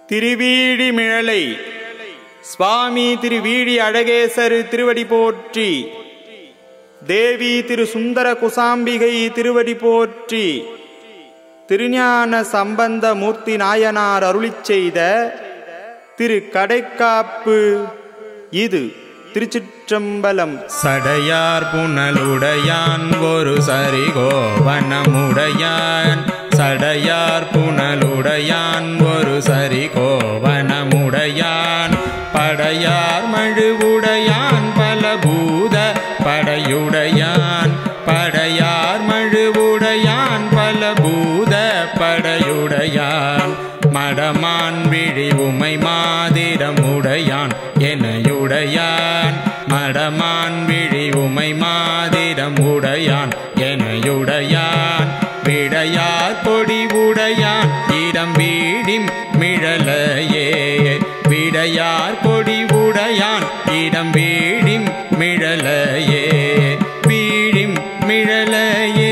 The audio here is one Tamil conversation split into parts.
திருவீழிமிழலை சுவாமி திருவீழி அழகேசர் திருவடி போற்றி தேவி திரு சுந்தர குசாம்பிகை திருவடி போற்றி திருஞான சம்பந்த மூர்த்தி நாயனார் அருளிச் செய்த திரு கடைக்காப்பு இது திருச்சிற்றம்பலம் சடையார் புனலுடையான் ஒரு சரிகோவனமுடையான் சடையார் புனலுடையான் ஒரு சரிகோவனமுடையான் படையார் மழுவுடையான் பலபூத படையுடையான் படையார் மழுவுடையான் பலபூத படையுடையான் மடமான் விழி உமை மாதிரமுடையான் எனையுடையான் மடமான் விழி உமை மாதிரம் உடையான் எனையுடையான் விடையார் கொடி உடையான் இடம் வீடிம் மிழலையே விடையார் கொடி உடையான் இடம் வீடிம் மிழலையே வீடிம் மிழலையே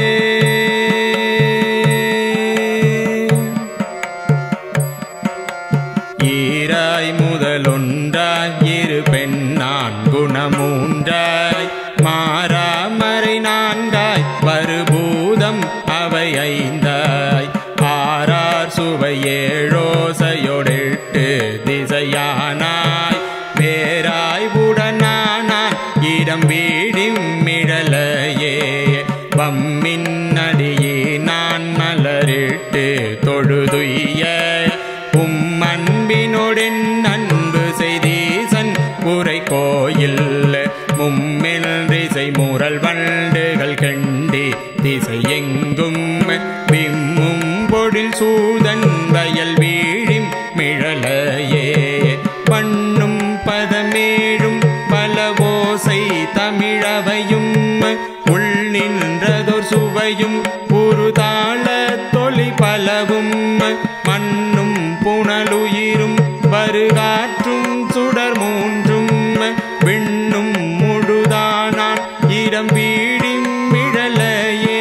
ஈராய் முதலொன்றாய் இரு பெண்ணான் குணமூன்றாய் மாறாமறை நான்காய் வருபூதம் அவை ஐந்தாய் ஆறார் சுவை ஏழோசையொடெட்டு திசையானாய் வேறாய் உடனானான் இடம் வீடிம் மிழலையே பம்மின் அடியே நான் மலரிட்டு தொழுதுய்ய உம் அன்பினோடென் அன்பு செய்தீசன் உரை கோயில் மும்மில் திசை முரல் வண்டுகள் கண்டி திசை எங்கும் விம்மும் பொழில் சூதன் வயல் வீழிம் மிழலையே பண்ணும் பதமேழும் பல ஓசை தமிழவையும் உள் நின்றதொரு சுவையும் ஒரு தாள தொழி பலவும் மண்ணும் புனலுயிரும் வருகாற்றும் சுடர் மூன்றும் விண்ணும் முழுதானான் இடம் வீடிம் மிழலையே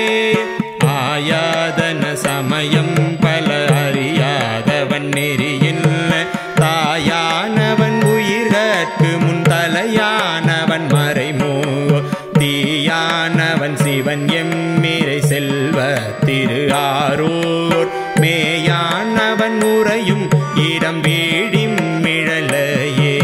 ஆயாதன சமயம் பல அறியாதவன் நெறியில் தாயானவன் உயிர்கற்கு முன் தலையானவன் மறைமோ தீயானவன் சிவன் எம்மிரை செல்வ திரு ஆரூர் மேயானவன் உறையும் இடம் வீடிம் மிழலையே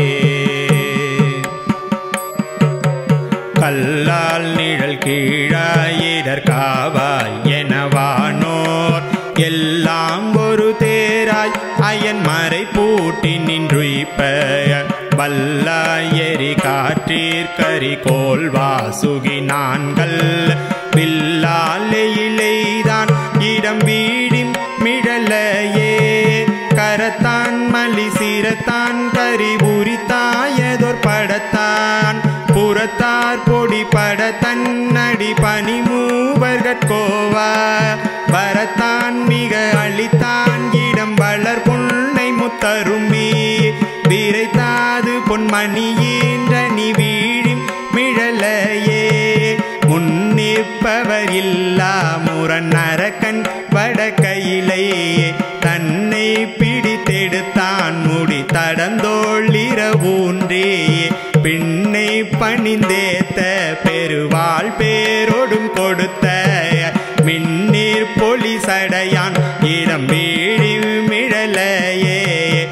கல்லால் நிழல் கீழாயிடர் காவாய் எனவானோர் எல்லாம் ஒரு தேராய் அயன் மறை பூட்டி நின்றுய்ப்ப வல்லாயெறி காற்றீர்கரி கோல் வாசுகி நான்கள் வில்லாலையிலைதான் இடம் வீடிம் மிழலையே கரத்தான் மலி சிரத்தான் கரி உரித்தாயதோர் படத்தான் புறத்தார் பொடி பட தன்னடி பனி மூவர்கோவா வரத்தான் மிக அழித்தான் இடம் வளர் பொன்னை முத்தரும்பி விரைத்தாது பொன்மணியேன்ற நீ வீழிம் மிழலையே முன்னிற்பவர் இல்லா முரண் அரக்கன் வடக்கையிலே தன்னை பிடித்தெடுத்தான் முடி தடந்தோளிர ஊன்றே பின்னை பணிந்தேத்த பெருவாள் பேரோடும் கொடுத்த மின்னீர் பொலி சடையான் இடம் வீழி மிழலையே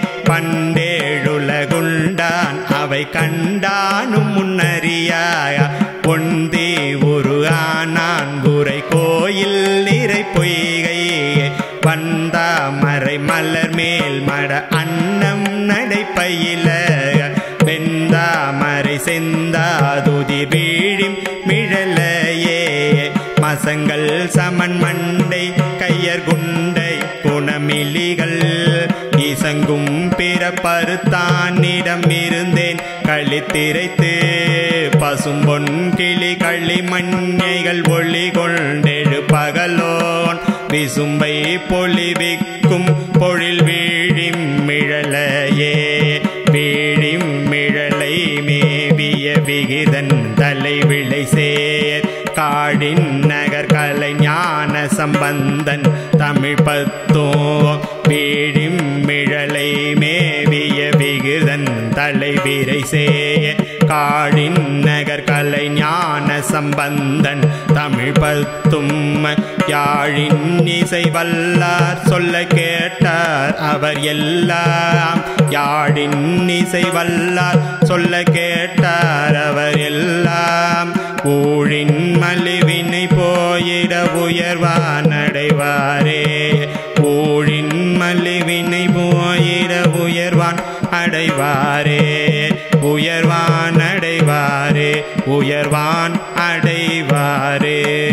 பண்டேழுலகுண்டான் அவை கண்டானும் முன்னறியாய பொந்தே ஒரு ஆனான் குறை கோயில் நிறை பொய்கை வந்தாமரை மலர் மேல் மட அன்னம் நடைப்பையில வெந்தாமரை செந்தாதுதி வீழிம் மிழலையே மசங்கள் சமன் மண்டை கையர் குண்டை குணமிலிகள் இசங்கும் பிற பருத்தானிடம் இருந்தேன் கழித்திரைத்து பசும்பொன் கிளி களி மண்ணைகள் ஒளி கொண்டெழு பகலோன் விசும்பை பொலிவிக்கும் பொழில் வீழிம் மிழலையே வீழிம் மிழலை மேவிய விகிதன் தலை விளை சேர் காடின் நகர் கலை ஞான சம்பந்தன் தமிழ் பத்தோ வீழிம் மிழலை சம்பந்தன் தமிழ் பத்தும் யாழின் இசை வல்லார் சொல்ல கேட்டார் அவர் எல்லாம் யாழின் இசை வல்லார் சொல்ல கேட்டார் அவர் எல்லாம் ஊழின் மலிவினை போயிட உயர்வான் அடைவாரே ஊழின் மலிவினை போயிட உயர்வான் அடைவாரே உயர்வான் அடைவாரே உயர்வான் அடைவாரே